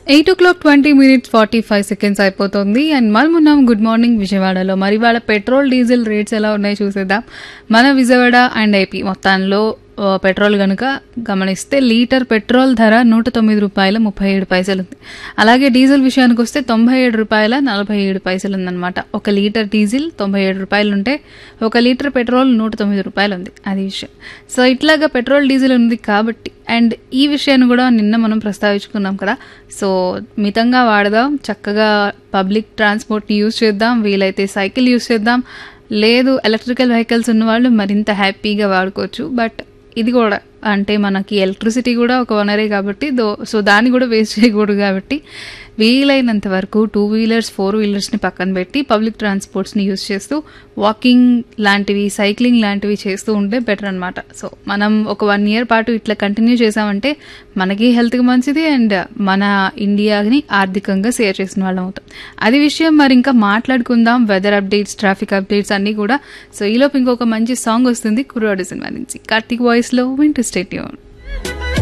eight o'clock twenty minutes forty five seconds అయిపోతుంది and మనం ఉన్నాం గుడ్ మార్నింగ్ విజయవాడలో మరి వాళ్ళ పెట్రోల్ డీజిల్ రేట్స్ ఎలా ఉన్నాయో చూసేద్దాం మన విజయవాడ అండ్ ఏపీ మొత్తంలో ఆ, పెట్రోల్ కనుక గమనిస్తే లీటర్ పెట్రోల్ ధర నూట తొమ్మిది రూపాయల ముప్పై ఏడు పైసలు ఉంది అలాగే డీజిల్ విషయానికి వస్తే తొంభై ఏడు రూపాయల నలభై ఏడు పైసలు ఉందన్నమాట ఒక లీటర్ డీజిల్ తొంభై ఏడు రూపాయలు ఉంటే ఒక లీటర్ పెట్రోల్ నూట తొమ్మిది రూపాయలు ఉంది అది విషయం సో ఇట్లాగా పెట్రోల్ డీజిల్ ఉంది కాబట్టి అండ్ ఈ విషయాన్ని కూడా నిన్న మనం ప్రస్తావించుకున్నాం కదా సో మితంగా వాడదాం చక్కగా పబ్లిక్ ట్రాన్స్పోర్ట్ని యూజ్ చేద్దాం వీలైతే సైకిల్ యూజ్ చేద్దాం లేదు ఎలక్ట్రికల్ వెహికల్స్ ఉన్న వాళ్ళు మరింత హ్యాపీగా వాడుకోవచ్చు బట్ ఇది కూడా అంటే మనకి ఎలక్ట్రిసిటీ కూడా ఒక వనరే కాబట్టి దో సో దాన్ని కూడా వేస్ట్ చేయకూడదు కాబట్టి వీలైనంత వరకు టూ వీలర్స్ ఫోర్ వీలర్స్ని పక్కన పెట్టి పబ్లిక్ ట్రాన్స్పోర్ట్స్ని యూజ్ చేస్తూ వాకింగ్ లాంటివి సైక్లింగ్ లాంటివి చేస్తూ ఉంటే బెటర్ అనమాట సో మనం ఒక వన్ ఇయర్ పాటు ఇట్లా కంటిన్యూ చేసామంటే మనకి హెల్త్కి మంచిది అండ్ మన ఇండియాని ఆర్థికంగా షేర్ చేసిన వాళ్ళం అవుతాం అది విషయం మరి ఇంకా మాట్లాడుకుందాం వెదర్ అప్డేట్స్ ట్రాఫిక్ అప్డేట్స్ అన్నీ కూడా సో ఈలోపు ఇంకొక మంచి సాంగ్ వస్తుంది కుర్రాడు సినిమా నుంచి కార్తీక్ వాయిస్లో వింటూ స్టేట్